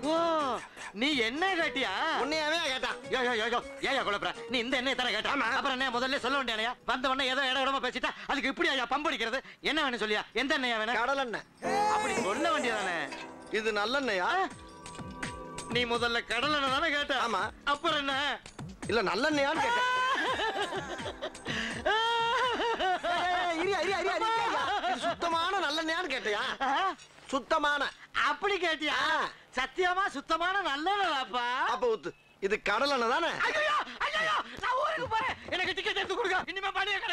ஓ நீ என்ன கேட்டியா உன்னையாவே கேட்டான் யோ யோ யோ யோ ஏயா குழப்பற நீ இந்த எண்ணெய் தானே கேட்ட ஆமா. அப்புறம் என்ன முதல்ல சொல்ல வேண்டியானயா வந்த உடனே ஏதோ இட இடமா பேசிட்டா அதுக்கு இப்படி ஐயா பம்படிக்கிறது என்ன வேணும் சொல்லியா எந்த எண்ணெயா வேணும் கடலெண்ணெய் அப்படி சொல்ல வேண்டியதானே இது நல்லெண்ணெயா நீ முதல்ல கடல் எண்ணெய் தானே கேட்ட ஆமா. அப்புறம் என்ன இல்ல நல்லெண்ணெயான்னு கேட்டேன் ஏய், இரியா, இரியா, இரியா, இரியா, இரியா. இது சுத்தமான நல்லெண்ணெயான்னு கேட்டியா ஆ? சுத்தமான அப்படி கேட்டியா ஆ. சத்தியமா சுத்தமான நல்லதாப்பா அப்ப ஊத்து இது கடலெண்ணெய் தானே ஐயோ ஐயோ நான் ஊருக்கு போறேன் எனக்கு டிக்கெட் எடுத்து கொடுங்க இனிமே பணிய